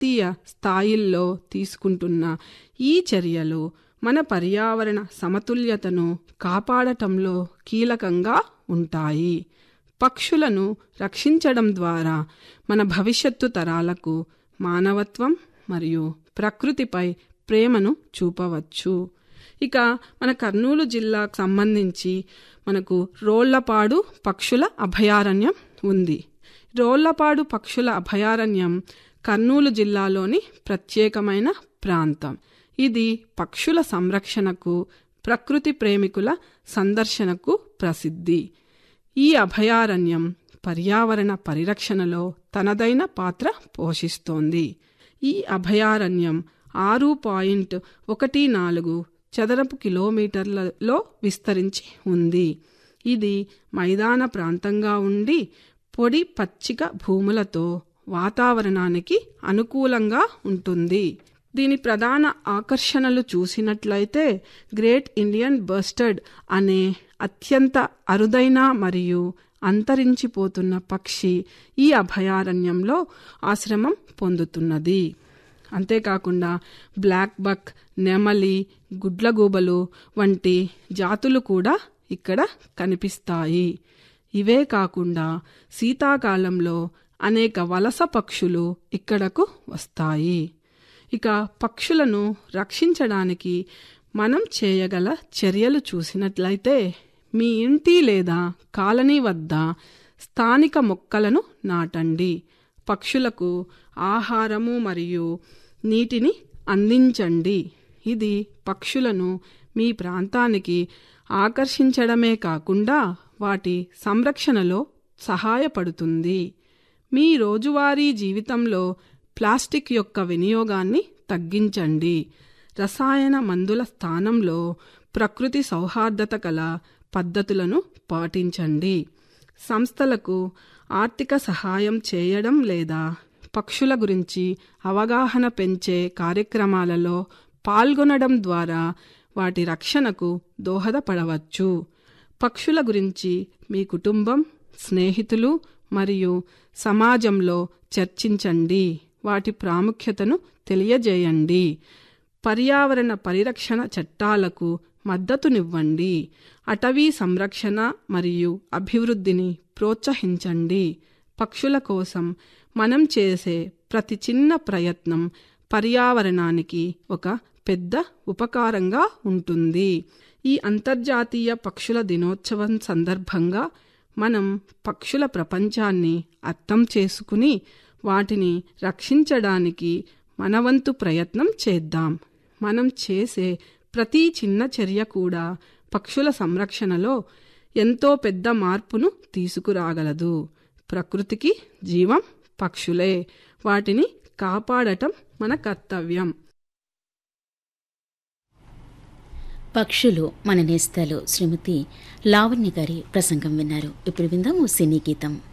జాతీయ స్థాయిల్లో తీసుకుంటున్న ఈ చర్యలు మన పర్యావరణ సమతుల్యతను కాపాడటంలో కీలకంగా ఉంటాయి పక్షులను రక్షించడం ద్వారా మన భవిష్యత్తు తరాలకు మానవత్వం మరియు ప్రకృతిపై ప్రేమను చూపవచ్చు ఇక మన కర్నూలు జిల్లాకు సంబంధించి మనకు రోళ్లపాడు పక్షుల అభయారణ్యం ఉంది రోళ్లపాడు పక్షుల అభయారణ్యం కర్నూలు జిల్లాలోని ప్రత్యేకమైన ప్రాంతం ఇది పక్షుల సంరక్షణకు ప్రకృతి ప్రేమికుల సందర్శనకు ప్రసిద్ధి ఈ అభయారణ్యం పర్యావరణ పరిరక్షణలో తనదైన పాత్ర పోషిస్తోంది ఈ అభయారణ్యం ఆరు పాయింట్ ఒకటి నాలుగు చదరపు కిలోమీటర్లలో విస్తరించి ఉంది ఇది మైదాన ప్రాంతంగా ఉండి పొడి పచ్చిక భూములతో వాతావరణానికి అనుకూలంగా ఉంటుంది దీని ప్రధాన ఆకర్షణలు చూసినట్లయితే గ్రేట్ ఇండియన్ బర్స్టర్డ్ అనే అత్యంత అరుదైన మరియు అంతరించిపోతున్న పక్షి ఈ అభయారణ్యంలో ఆశ్రమం పొందుతున్నది అంతేకాకుండా బ్లాక్ బక్ నెమలి గుడ్లగూబలు వంటి జాతులు కూడా ఇక్కడ కనిపిస్తాయి ఇవే కాకుండా శీతాకాలంలో అనేక వలస పక్షులు ఇక్కడకు వస్తాయి ఇక పక్షులను రక్షించడానికి మనం చేయగల చర్యలు చూసినట్లయితే మీ ఇంటి లేదా కాలనీ వద్ద స్థానిక మొక్కలను నాటండి పక్షులకు ఆహారము మరియు నీటిని అందించండి ఇది పక్షులను మీ ప్రాంతానికి ఆకర్షించడమే కాకుండా వాటి సంరక్షణలో సహాయపడుతుంది మీ రోజువారీ జీవితంలో ప్లాస్టిక్ యొక్క వినియోగాన్ని తగ్గించండి రసాయన మందుల స్థానంలో ప్రకృతి సౌహార్దత కల పద్ధతులను పాటించండి సంస్థలకు ఆర్థిక సహాయం చేయడం లేదా పక్షుల గురించి అవగాహన పెంచే కార్యక్రమాలలో పాల్గొనడం ద్వారా వాటి రక్షణకు దోహదపడవచ్చు పక్షుల గురించి మీ కుటుంబం స్నేహితులు మరియు సమాజంలో చర్చించండి వాటి ప్రాముఖ్యతను తెలియజేయండి పర్యావరణ పరిరక్షణ చట్టాలకు మద్దతునివ్వండి అటవీ సంరక్షణ మరియు అభివృద్ధిని ప్రోత్సహించండి పక్షుల కోసం మనం చేసే ప్రతి చిన్న ప్రయత్నం పర్యావరణానికి ఒక పెద్ద ఉపకారంగా ఉంటుంది ఈ అంతర్జాతీయ పక్షుల దినోత్సవం సందర్భంగా మనం పక్షుల ప్రపంచాన్ని అర్థం చేసుకుని వాటిని రక్షించడానికి మనవంతు ప్రయత్నం చేద్దాం మనం చేసే ప్రతి చిన్న చర్య కూడా పక్షుల సంరక్షణలో ఎంతో పెద్ద మార్పును తీసుకురాగలదు ప్రకృతికి జీవం పక్షులే వాటిని కాపాడటం మన కర్తవ్యం పక్షులు మన నేస్తాలు శ్రీమతి లావణ్య గారి ప్రసంగం విన్నారు ఇప్పుడు విందాము సినీ గీతం